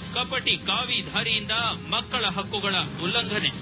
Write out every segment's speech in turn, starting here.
ಕಪಟಿ ಕಾವಿ ಧಾರಿಯಿಂದ ಮಕ್ಕಳ ಹಕ್ಕುಗಳ ಉಲ್ಲಂಘನೆ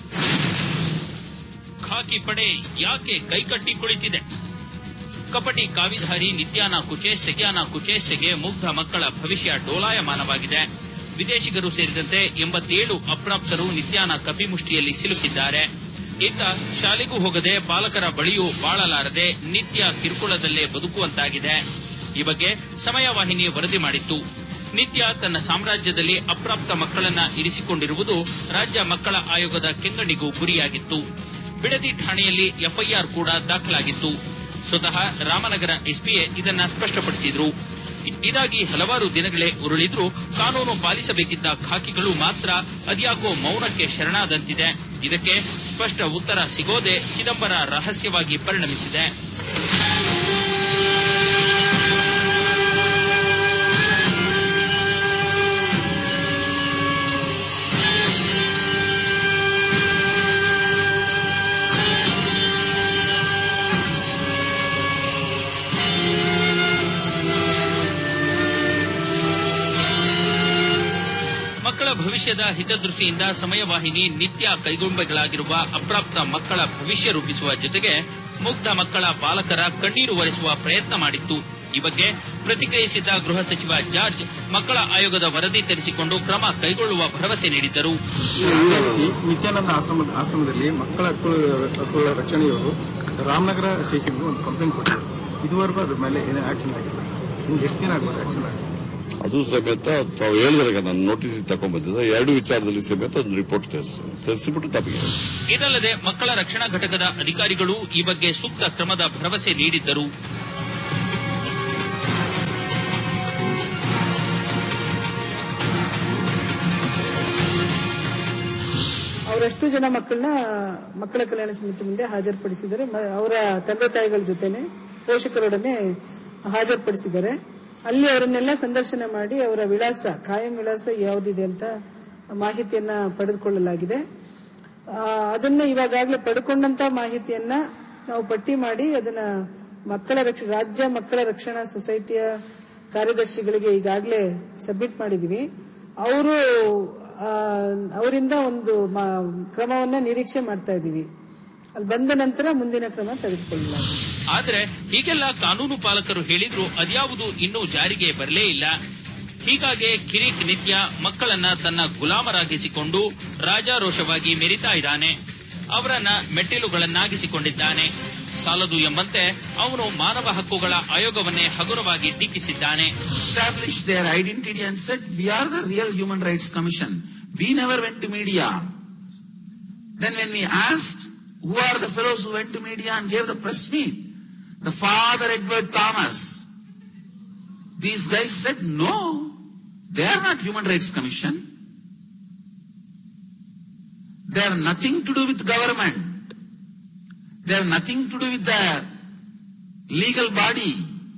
ಖಾಕಿ ಪಡೆ ಯಾಕೆ ಕೈಕಟ್ಟಿ ಕುಳಿತಿದೆ ಕಪಟಿ ಕಾವಿಧಾರಿ ನಿತ್ಯಾನ ಕುಚೇಷ್ಟೆಗೆ ಅನ ಕುಚೇಷ್ಟೆಗೆ ಮುಗ್ಧ ಮಕ್ಕಳ ಭವಿಷ್ಯ ಡೋಲಾಯಮಾನವಾಗಿದೆ ವಿದೇಶಿಗರು ಸೇರಿದಂತೆ ಎಂಬತ್ತೇಳು ಅಪ್ರಾಪ್ತರು ನಿತ್ಯಾನ ಕಪಿಮುಷ್ಟಿಯಲ್ಲಿ ಸಿಲುಕಿದ್ದಾರೆ ಇತ್ತ ಶಾಲೆಗೂ ಹೋಗದೆ ಪಾಲಕರ ಬಳಿಯೂ ಬಾಳಲಾರದೆ ನಿತ್ಯ ಕಿರುಕುಳದಲ್ಲೇ ಬದುಕುವಂತಾಗಿದೆ ಈ ಬಗ್ಗೆ ಸಮಯ ವಾಹಿನಿ ವರದಿ ಮಾಡಿತ್ತು ನಿತ್ಯ ತನ್ನ ಸಾಮ್ರಾಜ್ಯದಲ್ಲಿ ಅಪ್ರಾಪ್ತ ಮಕ್ಕಳನ್ನ ಇರಿಸಿಕೊಂಡಿರುವುದು ರಾಜ್ಯ ಮಕ್ಕಳ ಆಯೋಗದ ಕೆಂಗಣ್ಣಿಗೂ ಗುರಿಯಾಗಿತ್ತು ಬಿಡದಿ ಠಾಣೆಯಲ್ಲಿ ಎಫ್ಐಆರ್ ಕೂಡ ದಾಖಲಾಗಿತ್ತು ಸ್ವತಃ ರಾಮನಗರ ಎಸ್ಪಿಯೇ ಇದನ್ನ ಸ್ಪಷ್ಟಪಡಿಸಿದ್ರು ಇ- ಇದಾಗಿ ಹಲವಾರು ದಿನಗಳೇ ಉರುಳಿದ್ರೂ ಕಾನೂನು ಪಾಲಿಸಬೇಕಿದ್ದ ಖಾಕಿಗಳು ಮಾತ್ರ ಅದ್ಯಾಕೋ ಮೌನಕ್ಕೆ ಶರಣಾದಂತಿದೆ ಇದಕ್ಕೆ ಸ್ಪಷ್ಟ ಉತ್ತರ ಸಿಗೋದೆ ಚಿದಂಬರ ರಹಸ್ಯವಾಗಿ ಪರಿಣಮಿಸಿದೆ ಮಕ್ಕಳ ಭವಿಷ್ಯದ ಹಿತದೃಷ್ಟಿಯಿಂದ ಸಮಯವಾಹಿನಿ ನಿತ್ಯ ಕೈಗೊಂಬೆಗಳಾಗಿರುವ ಅಪ್ರಾಪ್ತ ಮಕ್ಕಳ ಭವಿಷ್ಯ ರೂಪಿಸುವ ಜೊತೆಗೆ ಮುಗ್ಧ ಮಕ್ಕಳ ಪಾಲಕರ ಕಣ್ಣೀರು ಒರೆಸುವ ಪ್ರಯತ್ನ ಮಾಡಿತ್ತು ಈ ಬಗ್ಗೆ ಪ್ರತಿಕ್ರಿಯಿಸಿದ ಗೃಹ ಸಚಿವ ಜಾರ್ಜ್ ಮಕ್ಕಳ ಆಯೋಗದ ವರದಿ ತರಿಸಿಕೊಂಡು ಕ್ರಮ ಕೈಗೊಳ್ಳುವ ಭರವಸೆ ನೀಡಿದ್ದರು ಈ ನಿತ್ಯಾನಂದ ಆಶ್ರಮದ ಆಶ್ರಮದಲ್ಲಿ ಮಕ್ಕಳ ಹಕ್ಕುಗಳ ಹಕ್ಕುಗಳ ರಕ್ಷಣೆಯವರು ರಾಮನಗರ ಸ್ಟೇಷನ್ಗೆ ಒಂದು ಕಂಪ್ಲೇಂಟ್ ಕೊಟ್ಟಿದ್ರು ಇದುವರೆಗೂ ಅದ್ರ ಮೇಲೆ ಏನೇ ಆಕ್ಷನ್ ಆಗಿಲ್ಲ ಇನ್ನು ಎಷ್ಟು ದಿನ ಆಗ್ಬೋದು ಆಕ್ಷನ್ ಆಗಿದೆ ಅದು ಸಮೇತ ತಾವು ಹೇಳಿದ್ರಾಗ ನಾನು ನೋಟಿಸ್ ತಗೊಂಡ್ಬಂದಿದ್ದೆ ಎರಡು ವಿಚಾರದಲ್ಲಿ ಸಮೇತ ಒಂದು ರಿಪೋರ್ಟ್ ತರಿಸಿ ತರಿಸಿಬಿಟ್ಟು ತಮಗೆ ಇದಲ್ಲದೆ ಮಕ್ಕಳ ರಕ್ಷಣಾ ಘಟಕದ ಅಧಿಕಾರಿಗಳು ಈ ಬಗ್ಗೆ ಸೂಕ್ತ ಕ್ರಮದ ಭರವಸೆ ನೀಡಿದ್ದರು ಅವರಷ್ಟು ಜನ ಮಕ್ಕಳನ್ನ ಮಕ್ಕಳ ಕಲ್ಯಾಣ ಸಮಿತಿ ಮುಂದೆ ಹಾಜರುಪಡಿಸಿದ್ದಾರೆ ಮ- ಅವರ ತಂದೆ ತಾಯಿಗಳ ಜೊತೆನೆ ಪೋಷಕರೊಡನೆ ಹಾಜರುಪಡಿಸಿದ್ದಾರೆ ಅಲ್ಲಿ ಅವರನ್ನೆಲ್ಲ ಸಂದರ್ಶನ ಮಾಡಿ ಅವರ ವಿಳಾಸ ಕಾಯಂ ವಿಳಾಸ ಯಾವುದಿದೆ ಅಂತ ಮಾಹಿತಿಯನ್ನ ಪಡೆದುಕೊಳ್ಳಲಾಗಿದೆ ಆ, ಅದನ್ನ ಇವಾಗಲೇ ಪಡ್ಕೊಂಡಂತ ಮಾಹಿತಿಯನ್ನ ನಾವು ಪಟ್ಟಿ ಮಾಡಿ ಅದನ್ನ ಮಕ್ಕಳ ರಕ್ಷ ರಾಜ್ಯ ಮಕ್ಕಳ ರಕ್ಷಣಾ ಸೊಸೈಟಿಯ ಕಾರ್ಯದರ್ಶಿಗಳಿಗೆ ಈಗಾಗಲೇ ಸಬ್ಮಿಟ್ ಮಾಡಿದೀವಿ ಅವರು ಅವರಿಂದ ಒಂದು ಮಾ- ಕ್ರಮವನ್ನ ನಿರೀಕ್ಷೆ ಮಾಡ್ತಾ ಇದ್ದೀವಿ ಅಲ್ಲಿ ಬಂದ ನಂತರ ಮುಂದಿನ ಕ್ರಮ ತೆಗೆದುಕೊಳ್ಳಲಾಗಿದೆ ಆದ್ರೆ ಹೀಗೆಲ್ಲ ಕಾನೂನು ಪಾಲಕರು ಹೇಳಿದ್ರು ಅದ್ಯಾವುದು ಇನ್ನೂ ಜಾರಿಗೆ ಬರಲೇ ಇಲ್ಲ ಹೀಗಾಗಿ ಕಿರಿಕ್ ನಿತ್ಯ ಮಕ್ಕಳನ್ನ ತನ್ನ ಗುಲಾಮರಾಗಿಸಿಕೊಂಡು ರಾಜಾರೋಷವಾಗಿ ಮೆರಿತಾ ಇದ್ದಾನೆ ಅವರನ್ನ ಮೆಟ್ಟಿಲುಗಳನ್ನಾಗಿಸಿಕೊಂಡಿದ್ದಾನೆ ಸಾಲದು ಎಂಬಂತೆ ಅವನು ಮಾನವ ಹಕ್ಕುಗಳ ಆಯೋಗವನ್ನೇ ಹಗುರವಾಗಿ ಟೀಕಿಸಿದ್ದಾನೆ established their identity and said, we are the real Human Rights Commission. We never went to media. Then when we asked, who are the fellows who went to media and gave the press meet? The father Edward Thomas. These guys said, no, they are not Human Rights Commission. They have nothing to do with government. They have nothing to do with the legal body.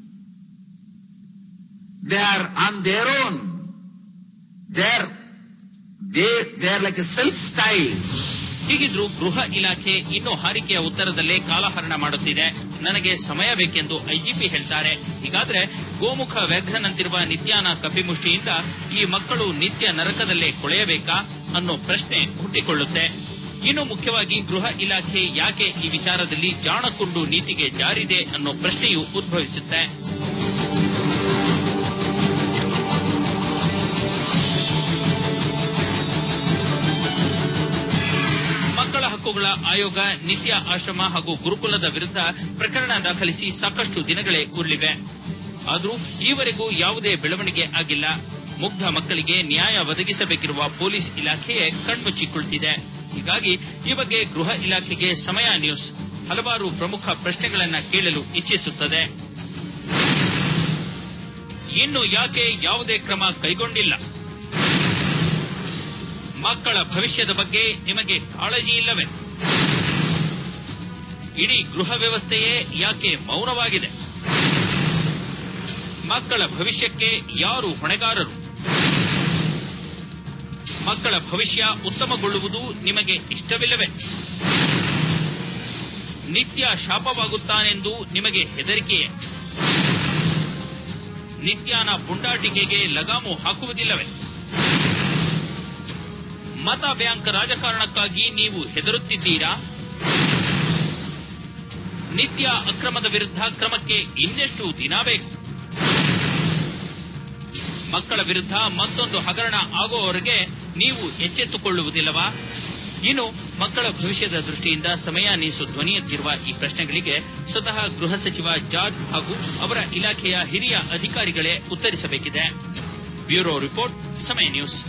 They are on their own. They are, they, they are like a self-styled. ಹೀಗಿದ್ರು ಗೃಹ ಇಲಾಖೆ ಇನ್ನೂ ಹಾರಿಕೆಯ ಉತ್ತರದಲ್ಲೇ ಕಾಲಹರಣ ಮಾಡುತ್ತಿದೆ ನನಗೆ ಸಮಯ ಬೇಕೆಂದು IGP ಹೇಳ್ತಾರೆ ಹೀಗಾದ್ರೆ ಗೋಮುಖ ವ್ಯಾಘ್ರನಂತಿರುವ ನಿತ್ಯಾನ ಕಪಿಮುಷ್ಟಿಯಿಂದ ಈ ಮಕ್ಕಳು ನಿತ್ಯ ನರಕದಲ್ಲೇ ಕೊಳೆಯಬೇಕಾ ಅನ್ನೋ ಪ್ರಶ್ನೆ ಹುಟ್ಟಿಕೊಳ್ಳುತ್ತೆ ಇನ್ನು ಮುಖ್ಯವಾಗಿ ಗೃಹ ಇಲಾಖೆ ಯಾಕೆ ಈ ವಿಚಾರದಲ್ಲಿ ಜಾಣಕೊಂಡು ನೀತಿಗೆ ಜಾರಿದೆ ಅನ್ನೋ ಪ್ರಶ್ನೆಯೂ ಉದ್ಭವಿಸುತ್ತೆ ಮಕ್ಕಳ ಹಕ್ಕುಗಳ ಆಯೋಗ ನಿತ್ಯ ಆಶ್ರಮ ಹಾಗೂ ಗುರುಕುಲದ ವಿರುದ್ಧ ಪ್ರಕರಣ ದಾಖಲಿಸಿ ಸಾಕಷ್ಟು ದಿನಗಳೇ ಉರುಳಿವೆ ಆದರೂ ಈವರೆಗೂ ಯಾವುದೇ ಬೆಳವಣಿಗೆ ಆಗಿಲ್ಲ ಮುಗ್ಧ ಮಕ್ಕಳಿಗೆ ನ್ಯಾಯ ಒದಗಿಸಬೇಕಿರುವ ಪೊಲೀಸ್ ಇಲಾಖೆಯೇ ಕಣ್ಮುಚ್ಚಿ ಕುಳಿತಿದೆ ಹೀಗಾಗಿ ಈ ಬಗ್ಗೆ ಗೃಹ ಇಲಾಖೆಗೆ ಸಮಯ ನ್ಯೂಸ್ ಹಲವಾರು ಪ್ರಮುಖ ಪ್ರಶ್ನೆಗಳನ್ನ ಕೇಳಲು ಇಚ್ಛಿಸುತ್ತದೆ ಇನ್ನು ಯಾಕೆ ಯಾವುದೇ ಕ್ರಮ ಕೈಗೊಂಡಿಲ್ಲ ಮಕ್ಕಳ ಭವಿಷ್ಯದ ಬಗ್ಗೆ ನಿಮಗೆ ಕಾಳಜಿ ಇಲ್ಲವೇ ಇಡೀ ಗೃಹ ವ್ಯವಸ್ಥೆಯೇ ಯಾಕೆ ಮೌನವಾಗಿದೆ ಮಕ್ಕಳ ಭವಿಷ್ಯಕ್ಕೆ ಯಾರು ಹೊಣೆಗಾರರು ಮಕ್ಕಳ ಭವಿಷ್ಯ ಉತ್ತಮಗೊಳ್ಳುವುದು ನಿಮಗೆ ಇಷ್ಟವಿಲ್ಲವೇ ನಿತ್ಯ ಶಾಪವಾಗುತ್ತಾನೆಂದು ನಿಮಗೆ ಹೆದರಿಕೆಯೇ ನಿತ್ಯಾನ ಪುಂಡಾಟಿಕೆಗೆ ಲಗಾಮು ಹಾಕುವುದಿಲ್ಲವೇ ಮತ ಬ್ಯಾಂಕ್ ರಾಜಕಾರಣಕ್ಕಾಗಿ ನೀವು ಹೆದರುತ್ತಿದ್ದೀರಾ ನಿತ್ಯ ಅಕ್ರಮದ ವಿರುದ್ಧ ಕ್ರಮಕ್ಕೆ ಇನ್ನೆಷ್ಟು ದಿನ ಬೇಕು ಮಕ್ಕಳ ವಿರುದ್ಧ ಮತ್ತೊಂದು ಹಗರಣ ಆಗುವವರೆಗೆ ನೀವು ಎಚ್ಚೆತ್ತುಕೊಳ್ಳುವುದಿಲ್ಲವಾ ಇನ್ನು ಮಕ್ಕಳ ಭವಿಷ್ಯದ ದೃಷ್ಟಿಯಿಂದ ಸಮಯ ನೀಸು ಧ್ವನಿ ಎತ್ತಿರುವ ಈ ಪ್ರಶ್ನೆಗಳಿಗೆ ಸ್ವತಃ ಗೃಹ ಸಚಿವ ಜಾರ್ಜ್ ಹಾಗೂ ಅವರ ಇಲಾಖೆಯ ಹಿರಿಯ ಅಧಿಕಾರಿಗಳೇ ಉತ್ತರಿಸಬೇಕಿದೆ ಬ್ಯೂರೋ ರಿಪೋರ್ಟ್ ಸಮಯ ನ್ಯೂಸ್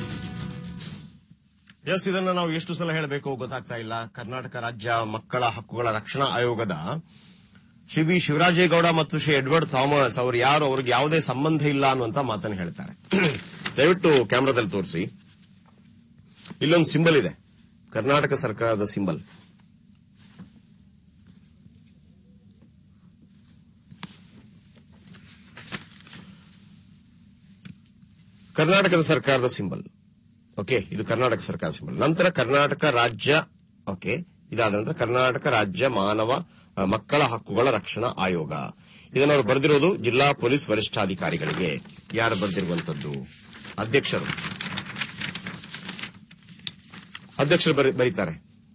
ಎಸ್ ಇದನ್ನ ನಾವು ಎಷ್ಟು ಸಲ ಹೇಳಬೇಕು ಗೊತ್ತಾಗ್ತಾ ಇಲ್ಲ ಕರ್ನಾಟಕ ರಾಜ್ಯ ಮಕ್ಕಳ ಹಕ್ಕುಗಳ ರಕ್ಷಣಾ ಆಯೋಗದ ಶ್ರೀ ಬಿ ಶಿವರಾಜೇಗೌಡ ಮತ್ತು ಶ್ರೀ ಎಡ್ವರ್ಡ್ ಥಾಮಸ್ ಅವರು ಯಾರು ಅವ್ರಿಗೆ ಯಾವುದೇ ಸಂಬಂಧ ಇಲ್ಲ ಅನ್ನುವಂತ ಮಾತನ್ನು ಹೇಳ್ತಾರೆ ದಯವಿಟ್ಟು ಕ್ಯಾಮ್ರಾದಲ್ಲಿ ತೋರಿಸಿ ಇಲ್ಲೊಂದು ಸಿಂಬಲ್ ಇದೆ ಕರ್ನಾಟಕ ಸರ್ಕಾರದ ಸಿಂಬಲ್ ಕರ್ನಾಟಕದ ಸರ್ಕಾರದ ಸಿಂಬಲ್ ಓಕೆ ಇದು ಕರ್ನಾಟಕ ಸರ್ಕಾರ ಸಿಂಬಲ್ ನಂತರ ಕರ್ನಾಟಕ ರಾಜ್ಯ ಓಕೆ ಇದಾದ ನಂತರ ಕರ್ನಾಟಕ ರಾಜ್ಯ ಮಾನವ ಆ, ಮಕ್ಕಳ ಹಕ್ಕುಗಳ ರಕ್ಷಣಾ ಆಯೋಗ ಇದನ್ನು ಅವರು ಬರೆದಿರೋದು ಜಿಲ್ಲಾ ಪೊಲೀಸ್ ವರಿಷ್ಠಾಧಿಕಾರಿಗಳಿಗೆ ಯಾರು ಬರೆದಿರುವಂತದ್ದು ಅಧ್ಯಕ್ಷರು ಅಧ್ಯಕ್ಷರು ಬರಿ- ಬರೀತಾರೆ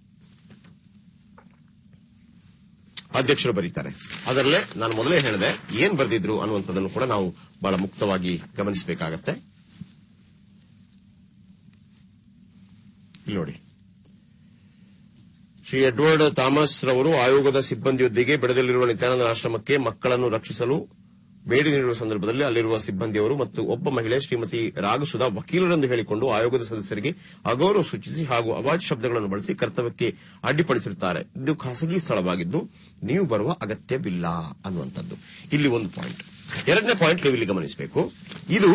ಅಧ್ಯಕ್ಷರು ಬರೀತಾರೆ ಅದರಲ್ಲೇ ನಾನು ಮೊದಲೇ ಹೇಳಿದೆ ಏನ್ ಬರೆದಿದ್ರು ಅನ್ನುವಂಥದ್ದನ್ನು ಕೂಡ ನಾವು ಬಹಳ ಮುಕ್ತವಾಗಿ ಗಮನಿಸಬೇಕಾಗತ್ತೆ ಇಲ್ಲಿ ನೋಡಿ ಶ್ರೀ ಎಡ್ವರ್ಡ್ ಥಾಮಸ್ ರವರು ಆಯೋಗದ ಸಿಬ್ಬಂದಿಯೊಂದಿಗೆ ಬೆಳೆದಲ್ಲಿರುವ ನಿತ್ಯಾನಂದ ಆಶ್ರಮಕ್ಕೆ ಮಕ್ಕಳನ್ನು ರಕ್ಷಿಸಲು ಬೇಡಿ ನೀಡುವ ಸಂದರ್ಭದಲ್ಲಿ ಅಲ್ಲಿರುವ ಸಿಬ್ಬಂದಿಯವರು ಮತ್ತು ಒಬ್ಬ ಮಹಿಳೆ ಶ್ರೀಮತಿ ರಾಗಸುಧಾ ವಕೀಲರೆಂದು ಹೇಳಿಕೊಂಡು ಆಯೋಗದ ಸದಸ್ಯರಿಗೆ ಅಗೌರವ ಸೂಚಿಸಿ ಹಾಗೂ ಅವಾಜ್ ಶಬ್ದಗಳನ್ನು ಬಳಸಿ ಕರ್ತವ್ಯಕ್ಕೆ ಅಡ್ಡಿಪಡಿಸಿರುತ್ತಾರೆ ಇದು ಖಾಸಗಿ ಸ್ಥಳವಾಗಿದ್ದು ನೀವು ಬರುವ ಅಗತ್ಯವಿಲ್ಲ ಅನ್ನುವಂಥದ್ದು ಇಲ್ಲಿ ಒಂದು ಪಾಯಿಂಟ್ ಎರಡನೇ ಪಾಯಿಂಟ್ ನೀವು ಇಲ್ಲಿ ಗಮನಿಸಬೇಕು ಇದು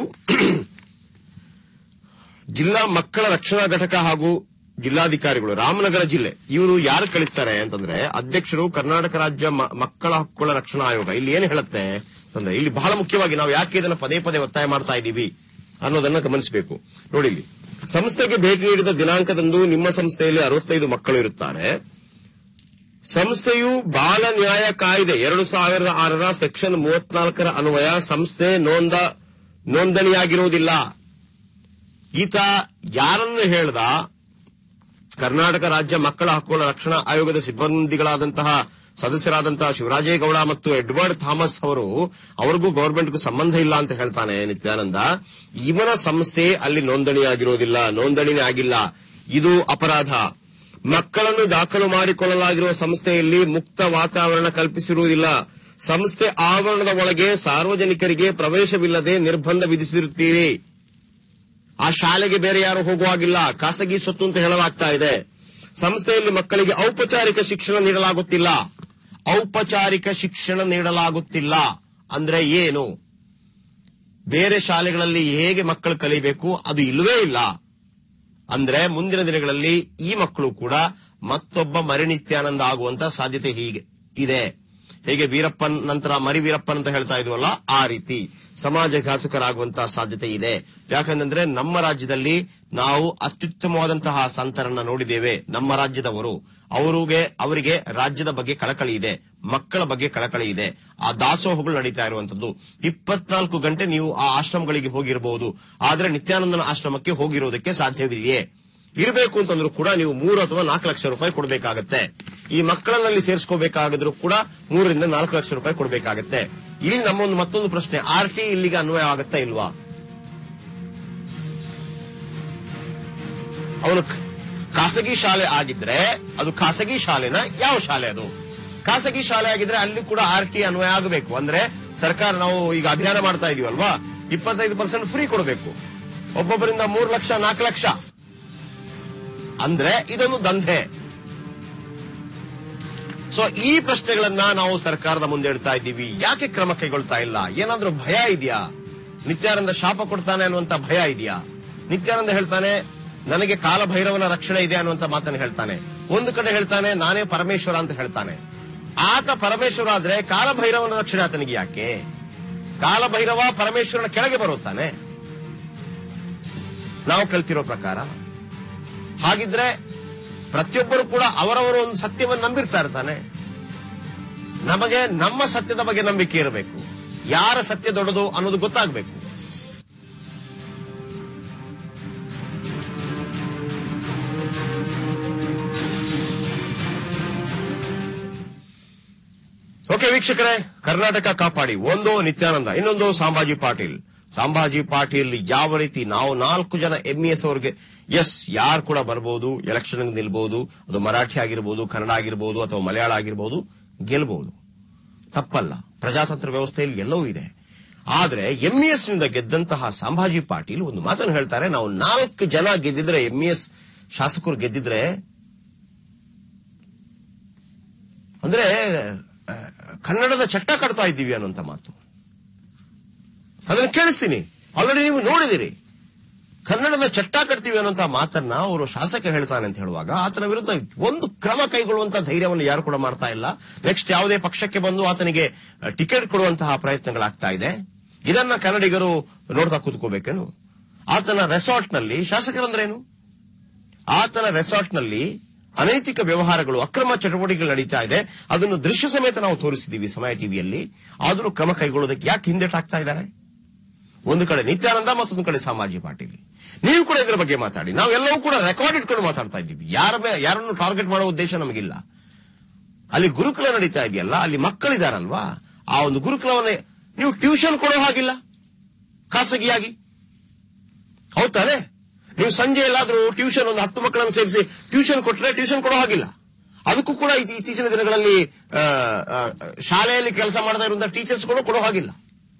ಜಿಲ್ಲಾ ಮಕ್ಕಳ ರಕ್ಷಣಾ ಘಟಕ ಹಾಗೂ ಜಿಲ್ಲಾಧಿಕಾರಿಗಳು ರಾಮನಗರ ಜಿಲ್ಲೆ ಇವರು ಯಾರು ಕಳಿಸ್ತಾರೆ ಅಂತಂದ್ರೆ ಅಧ್ಯಕ್ಷರು ಕರ್ನಾಟಕ ರಾಜ್ಯ ಮ- ಮಕ್ಕಳ ಹಕ್ಕುಗಳ ರಕ್ಷಣಾ ಆಯೋಗ ಇಲ್ಲಿ ಏನು ಹೇಳುತ್ತೆ ಅಂತಂದ್ರೆ ಇಲ್ಲಿ ಬಹಳ ಮುಖ್ಯವಾಗಿ ನಾವು ಯಾಕೆ ಇದನ್ನ ಪದೇ ಪದೇ ಒತ್ತಾಯ ಮಾಡ್ತಾ ಇದ್ದೀವಿ ಅನ್ನೋದನ್ನ ಗಮನಿಸಬೇಕು ನೋಡಿ ಇಲ್ಲಿ ಸಂಸ್ಥೆಗೆ ಭೇಟಿ ನೀಡಿದ ದಿನಾಂಕದಂದು ನಿಮ್ಮ ಸಂಸ್ಥೆಯಲ್ಲಿ ಅರವತ್ತೈದು ಮಕ್ಕಳು ಇರುತ್ತಾರೆ ಸಂಸ್ಥೆಯು ಬಾಲ ನ್ಯಾಯ ಕಾಯ್ದೆ ಎರಡು ಸಾವಿರದ ಆರರ ಸೆಕ್ಷನ್ ಮೂವತ್ನಾಲ್ಕರ ಅನ್ವಯ ಸಂಸ್ಥೆ ನೋಂದ ನೋಂದಣಿಯಾಗಿರುವುದಿಲ್ಲ ಈತ ಯಾರನ್ನು ಹೇಳ್ದ ಕರ್ನಾಟಕ ರಾಜ್ಯ ಮಕ್ಕಳ ಹಕ್ಕುಗಳ ರಕ್ಷಣಾ ಆಯೋಗದ ಸಿಬ್ಬಂದಿಗಳಾದಂತಹ ಸದಸ್ಯರಾದಂತಹ ಶಿವರಾಜೇಗೌಡ ಮತ್ತು ಎಡ್ವರ್ಡ್ ಥಾಮಸ್ ಅವರು ಅವ್ರಿಗೂ ಗವರ್ಮೆಂಟ್ಗೂ ಸಂಬಂಧ ಇಲ್ಲ ಅಂತ ಹೇಳ್ತಾನೆ ನಿತ್ಯಾನಂದ ಇವನ ಸಂಸ್ಥೆ ಅಲ್ಲಿ ನೋಂದಣಿಯಾಗಿರೋದಿಲ್ಲ ನೋಂದಣಿನೇ ಆಗಿಲ್ಲ ಇದು ಅಪರಾಧ ಮಕ್ಕಳನ್ನು ದಾಖಲು ಮಾಡಿಕೊಳ್ಳಲಾಗಿರುವ ಸಂಸ್ಥೆಯಲ್ಲಿ ಮುಕ್ತ ವಾತಾವರಣ ಕಲ್ಪಿಸಿರುವುದಿಲ್ಲ ಸಂಸ್ಥೆ ಆವರಣದ ಒಳಗೆ ಸಾರ್ವಜನಿಕರಿಗೆ ಪ್ರವೇಶವಿಲ್ಲದೆ ನಿರ್ಬಂಧ ವಿಧಿಸಿರುತ್ತೀರಿ ಆ ಶಾಲೆಗೆ ಬೇರೆ ಯಾರು ಹೋಗುವಾಗಿಲ್ಲ ಖಾಸಗಿ ಸ್ವತ್ತು ಅಂತ ಹೇಳಲಾಗ್ತಾ ಇದೆ ಸಂಸ್ಥೆಯಲ್ಲಿ ಮಕ್ಕಳಿಗೆ ಔಪಚಾರಿಕ ಶಿಕ್ಷಣ ನೀಡಲಾಗುತ್ತಿಲ್ಲ ಔಪಚಾರಿಕ ಶಿಕ್ಷಣ ನೀಡಲಾಗುತ್ತಿಲ್ಲ ಅಂದ್ರೆ ಏನು ಬೇರೆ ಶಾಲೆಗಳಲ್ಲಿ ಹೇಗೆ ಮಕ್ಕಳು ಕಲಿಬೇಕು ಅದು ಇಲ್ಲವೇ ಇಲ್ಲ ಅಂದ್ರೆ ಮುಂದಿನ ದಿನಗಳಲ್ಲಿ ಈ ಮಕ್ಕಳು ಕೂಡ ಮತ್ತೊಬ್ಬ ಮರಿನಿತ್ಯಾನಂದ ಆಗುವಂತ ಸಾಧ್ಯತೆ ಹೀಗೆ ಇದೆ ಹೇಗೆ ವೀರಪ್ಪನ್ ನಂತರ ಮರಿ ವೀರಪ್ಪನ್ ಅಂತ ಹೇಳ್ತಾ ಇದೀವಲ್ಲ ಆ ರೀತಿ ಸಮಾಜಘಾತುಕರಾಗುವಂತಹ ಸಾಧ್ಯತೆ ಇದೆ ಯಾಕಂದ್ರೆ ನಮ್ಮ ರಾಜ್ಯದಲ್ಲಿ ನಾವು ಅತ್ಯುತ್ತಮವಾದಂತಹ ಸಂತರನ್ನ ನೋಡಿದ್ದೇವೆ ನಮ್ಮ ರಾಜ್ಯದವರು ಅವರಿಗೆ ಅವರಿಗೆ ರಾಜ್ಯದ ಬಗ್ಗೆ ಕಳಕಳಿ ಇದೆ ಮಕ್ಕಳ ಬಗ್ಗೆ ಕಳಕಳಿ ಇದೆ ಆ ದಾಸೋಹಗಳು ನಡೀತಾ ಇರುವಂತದ್ದು ಇಪ್ಪತ್ನಾಲ್ಕು ಗಂಟೆ ನೀವು ಆ ಆಶ್ರಮಗಳಿಗೆ ಹೋಗಿರಬಹುದು ಆದ್ರೆ ನಿತ್ಯಾನಂದನ ಆಶ್ರಮಕ್ಕೆ ಹೋಗಿರೋದಕ್ಕೆ ಸಾಧ್ಯವಿದೆಯೇ ಇರಬೇಕು ಅಂತಂದ್ರೂ ಕೂಡ ನೀವು ಮೂರು ಅಥವಾ ನಾಲ್ಕು ಲಕ್ಷ ರೂಪಾಯಿ ಕೊಡಬೇಕಾಗತ್ತೆ ಈ ಮಕ್ಕಳನ್ನಲ್ಲಿ ಸೇರಿಸ್ಕೋಬೇಕಾಗಿದ್ರು ಕೂಡ ಮೂರರಿಂದ ನಾಲ್ಕು ಲಕ್ಷ ರೂಪಾಯಿ ಕೊಡಬೇಕಾಗತ್ತೆ ಇಲ್ಲಿ ನಮ್ಮೊಂದು ಮತ್ತೊಂದು ಪ್ರಶ್ನೆ ಆರ್ ಟಿ ಇಲ್ಲಿಗೆ ಅನ್ವಯ ಆಗತ್ತಾ ಇಲ್ವಾ ಅವನು ಕ- ಖಾಸಗಿ ಶಾಲೆ ಆಗಿದ್ರೆ ಅದು ಖಾಸಗಿ ಶಾಲೆನ ಯಾವ ಶಾಲೆ ಅದು ಖಾಸಗಿ ಶಾಲೆ ಆಗಿದ್ರೆ ಅಲ್ಲಿ ಕೂಡ ಆರ್ ಟಿ ಅನ್ವಯ ಆಗಬೇಕು ಅಂದ್ರೆ ಸರ್ಕಾರ ನಾವು ಈಗ ಅಭಿಯಾನ ಮಾಡ್ತಾ ಇದೀವಲ್ವಾ ಇಪ್ಪತ್ತೈದು ಪರ್ಸೆಂಟ್ ಫ್ರೀ ಕೊಡಬೇಕು ಒಬ್ಬೊಬ್ಬರಿಂದ ಮೂರು ಲಕ್ಷ ನಾಲ್ಕು ಲಕ್ಷ ಅಂದ್ರೆ ಇದೊಂದು ದಂಧೆ ಸೊ ಈ ಪ್ರಶ್ನೆಗಳನ್ನ ನಾವು ಸರ್ಕಾರದ ಮುಂದೆ ಇಡ್ತಾ ಇದ್ದೀವಿ ಯಾಕೆ ಕ್ರಮ ಕೈಗೊಳ್ತಾ ಇಲ್ಲ ಏನಾದ್ರೂ ಭಯ ಇದೆಯಾ ನಿತ್ಯಾನಂದ ಶಾಪ ಕೊಡ್ತಾನೆ ಅನ್ನುವಂತ ಭಯ ಇದೆಯಾ ನಿತ್ಯಾನಂದ ಹೇಳ್ತಾನೆ ನನಗೆ ಕಾಲಭೈರವನ ರಕ್ಷಣೆ ಇದೆ ಅನ್ನುವಂತ ಮಾತನ್ನು ಹೇಳ್ತಾನೆ ಒಂದು ಕಡೆ ಹೇಳ್ತಾನೆ ನಾನೇ ಪರಮೇಶ್ವರ ಅಂತ ಹೇಳ್ತಾನೆ ಆತ ಪರಮೇಶ್ವರ ಆದ್ರೆ ಕಾಲಭೈರವನ ರಕ್ಷಣೆ ಆತನಿಗೆ ಯಾಕೆ ಕಾಲಭೈರವ ಪರಮೇಶ್ವರನ ಕೆಳಗೆ ಬರುತ್ತಾನೆ ನಾವು ಕಲ್ತಿರೋ ಪ್ರಕಾರ ಹಾಗಿದ್ರೆ ಪ್ರತಿಯೊಬ್ಬರು ಕೂಡ ಅವರವರ ಒಂದು ಸತ್ಯವನ್ನು ನಂಬಿರ್ತಾ ಇರ್ತಾನೆ ನಮಗೆ ನಮ್ಮ ಸತ್ಯದ ಬಗ್ಗೆ ನಂಬಿಕೆ ಇರಬೇಕು ಯಾರ ಸತ್ಯ ದೊಡ್ಡದು ಅನ್ನೋದು ಗೊತ್ತಾಗಬೇಕು ವೀಕ್ಷಕರೇ ಕರ್ನಾಟಕ ಕಾಪಾಡಿ ಒಂದು ನಿತ್ಯಾನಂದ ಇನ್ನೊಂದು ಸಾಂಬಾಜಿ ಪಾಟೀಲ್ ಸಾಂಬಾಜಿ ಪಾಟೀಲ್ ಯಾವ ರೀತಿ ನಾವು ನಾಲ್ಕು ಜನ ಎಂಇಎಸ್ ಅವರಿಗೆ ಎಸ್ ಯಾರು ಕೂಡ ಬರಬಹುದು ಎಲೆಕ್ಷನ್ ನಿಲ್ಬಹುದು ಅದು ಮರಾಠಿ ಆಗಿರ್ಬೋದು ಕನ್ನಡ ಆಗಿರ್ಬೋದು ಅಥವಾ ಮಲಯಾಳ ಆಗಿರ್ಬೋದು ಗೆಲ್ಬಹುದು ತಪ್ಪಲ್ಲ ಪ್ರಜಾತಂತ್ರ ವ್ಯವಸ್ಥೆಯಲ್ಲಿ ಎಲ್ಲವೂ ಇದೆ ಆದ್ರೆ ಎಂಇಎಸ್ ನಿಂದ ಗೆದ್ದಂತಹ ಸಂಭಾಜಿ ಪಾಟೀಲ್ ಒಂದು ಮಾತನ್ನು ಹೇಳ್ತಾರೆ ನಾವು ನಾಲ್ಕು ಜನ ಗೆದ್ದಿದ್ರೆ ಎಂಇಎಸ್ ಶಾಸಕರು ಗೆದ್ದಿದ್ರೆ ಅಂದ್ರೆ ಆ, ಕನ್ನಡದ ಚಟ್ಟ ಕಟ್ತಾ ಇದ್ದೀವಿ ಅನ್ನೋಂತ ಮಾತು ಅದನ್ನು ಕೇಳಿಸ್ತೀನಿ ಆಲ್ರೆಡಿ ನೀವು ನೋಡಿದಿರಿ ಕನ್ನಡದ ಚಟ್ಟ ಕಟ್ತೀವಿ ಅನ್ನೋಂತ ಮಾತನ್ನ ಅವರು ಶಾಸಕ ಹೇಳ್ತಾನೆ ಅಂತ ಹೇಳುವಾಗ ಆತನ ವಿರುದ್ಧ ಒಂದು ಕ್ರಮ ಕೈಗೊಳ್ಳುವಂತ ಧೈರ್ಯವನ್ನು ಯಾರು ಕೂಡ ಮಾಡ್ತಾ ಇಲ್ಲ ನೆಕ್ಸ್ಟ್ ಯಾವುದೇ ಪಕ್ಷಕ್ಕೆ ಬಂದು ಆತನಿಗೆ ಟಿಕೆಟ್ ಕೊಡುವಂತಹ ಪ್ರಯತ್ನಗಳಾಗ್ತಾ ಇದೆ ಇದನ್ನ ಕನ್ನಡಿಗರು ನೋಡ್ತಾ ಕೂತ್ಕೋಬೇಕೇನು ಆತನ ರೆಸಾರ್ಟ್ ನಲ್ಲಿ ಶಾಸಕರಂದ್ರೇನು ಆತನ ರೆಸಾರ್ಟ್ ನಲ್ಲಿ ಅನೈತಿಕ ವ್ಯವಹಾರಗಳು ಅಕ್ರಮ ಚಟುವಟಿಕೆಗಳು ನಡೀತಾ ಇದೆ ಅದನ್ನು ದೃಶ್ಯ ಸಮೇತ ನಾವು ತೋರಿಸಿದ್ದೀವಿ ಸಮಯ ಟಿವಿಯಲ್ಲಿ ಆದರೂ ಕ್ರಮ ಕೈಗೊಳ್ಳೋದಕ್ಕೆ ಯಾಕೆ ಹಿಂದೆಟಾಗ್ತಾ ಇದ್ದಾರೆ ಒಂದು ಕಡೆ ನಿತ್ಯಾನಂದ ಮತ್ತೊಂದು ಕಡೆ ಸಾಮಾಜಿ ಪಾಟೀಲ್ ನೀವು ಕೂಡ ಇದರ ಬಗ್ಗೆ ಮಾತಾಡಿ ನಾವೆಲ್ಲವೂ ಕೂಡ ರೆಕಾರ್ಡ್ ಇಟ್ಕೊಂಡು ಮಾತಾಡ್ತಾ ಇದ್ದೀವಿ ಯಾರ ಮೇ- ಯಾರನ್ನು ಟಾರ್ಗೆಟ್ ಮಾಡೋ ಉದ್ದೇಶ ನಮಗಿಲ್ಲ ಅಲ್ಲಿ ಗುರುಕುಲ ನಡೀತಾ ಇದೆಯಲ್ಲ ಅಲ್ಲಿ ಮಕ್ಕಳಿದಾರಲ್ವಾ ಆ ಒಂದು ಗುರುಕುಲವನ್ನೇ ನೀವು ಟ್ಯೂಷನ್ ಕೊಡೋ ಹಾಗಿಲ್ಲ ಖಾಸಗಿಯಾಗಿ ಹೌದ್ ತಾನೆ ನೀವು ಸಂಜೆ ಎಲ್ಲಾದ್ರೂ ಟ್ಯೂಷನ್ ಒಂದು ಹತ್ತು ಮಕ್ಕಳನ್ನು ಸೇರಿಸಿ ಟ್ಯೂಷನ್ ಕೊಟ್ರೆ ಟ್ಯೂಷನ್ ಕೊಡೋ ಹಾಗಿಲ್ಲ ಅದಕ್ಕೂ ಕೂಡ ಇತ್ತೀ- ಇತ್ತೀಚಿನ ದಿನಗಳಲ್ಲಿ ಆ, ಆ, ಶಾಲೆಯಲ್ಲಿ ಕೆಲಸ ಮಾಡದೇ ಇರುವಂತಹ ಟೀಚರ್ಸ್ಗಳು ಕೊಡೋ ಹಾಗಿಲ್ಲ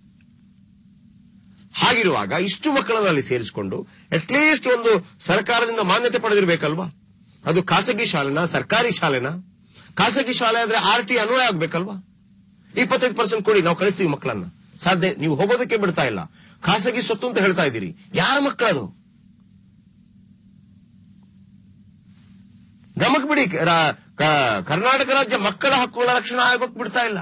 ಹಾಗಿರುವಾಗ ಇಷ್ಟು ಮಕ್ಕಳನ್ನು ಅಲ್ಲಿ ಸೇರಿಸಿಕೊಂಡು ಅಟ್ಲೀಸ್ಟ್ ಒಂದು ಸರ್ಕಾರದಿಂದ ಮಾನ್ಯತೆ ಪಡೆದಿರಬೇಕಲ್ವಾ ಅದು ಖಾಸಗಿ ಶಾಲೆನ ಸರ್ಕಾರಿ ಶಾಲೆನ ಖಾಸಗಿ ಶಾಲೆ ಆದ್ರೆ ಆರ್ ಟಿ ಅನ್ವಯ ಆಗ್ಬೇಕಲ್ವಾ ಇಪ್ಪತ್ತೈದು ಪರ್ಸೆಂಟ್ ಕೊಡಿ ನಾವು ಕಳಿಸ್ತೀವಿ ಮಕ್ಕಳನ್ನ ಸಾಧ್ಯ ನೀವು ಹೋಗೋದಕ್ಕೆ ಬಿಡ್ತಾ ಇಲ್ಲ ಖಾಸಗಿ ಸ್ವತ್ತು ಅಂತ ಹೇಳ್ತಾ ಇದ್ದೀರಿ ಯಾರ ಮಕ್ಕಳದು ಗಮಕ್ ಬಿಡಿ ರ- ಕ- ಕರ್ನಾಟಕ ರಾಜ್ಯ ಮಕ್ಕಳ ಹಕ್ಕುಗಳ ರಕ್ಷಣಾ ಆಯೋಗಕ್ಕೆ ಬಿಡ್ತಾ ಇಲ್ಲ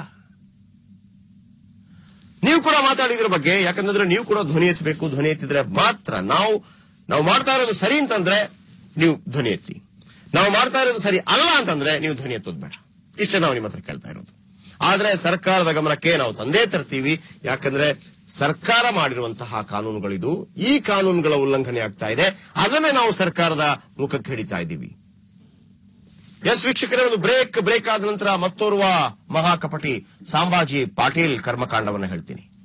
ನೀವು ಕೂಡ ಮಾತಾಡಿದ್ರ ಬಗ್ಗೆ ಯಾಕಂದ್ರೆ ನೀವು ಕೂಡ ಧ್ವನಿ ಎತ್ತಬೇಕು ಧ್ವನಿ ಎತ್ತಿದ್ರೆ ಮಾತ್ರ ನಾವು ನಾವು ಮಾಡ್ತಾ ಇರೋದು ಸರಿ ಅಂತಂದ್ರೆ ನೀವು ಧ್ವನಿ ಎತ್ತಿ ನಾವು ಮಾಡ್ತಾ ಇರೋದು ಸರಿ ಅಲ್ಲ ಅಂತಂದ್ರೆ ನೀವು ಧ್ವನಿ ಎತ್ತೋದು ಬೇಡ ಇಷ್ಟೇ ನಾವು ನಿಮ್ಮ ಹತ್ರ ಕೇಳ್ತಾ ಇರೋದು ಆದ್ರೆ ಸರ್ಕಾರದ ಗಮನಕ್ಕೆ ನಾವು ತಂದೇ ತರ್ತೀವಿ ಯಾಕಂದ್ರೆ ಸರ್ಕಾರ ಮಾಡಿರುವಂತಹ ಕಾನೂನುಗಳಿದು ಈ ಕಾನೂನುಗಳ ಉಲ್ಲಂಘನೆ ಆಗ್ತಾ ಇದೆ ಅದನ್ನೇ ನಾವು ಸರ್ಕಾರದ ಮುಖಕ್ಕೆ ಹಿಡಿತಾ ಇದ್ದೀವಿ ಎಸ್ ವೀಕ್ಷಕರೇ ಒಂದು ಬ್ರೇಕ್ ಬ್ರೇಕ್ ಆದ ನಂತರ ಮತ್ತೋರ್ವ ಮಹಾಕಪಟಿ ಸಾಂಬಾಜಿ ಪಾಟೀಲ್ ಕರ್ಮಕಾಂಡವನ್ನು ಹೇಳ್ತೀನಿ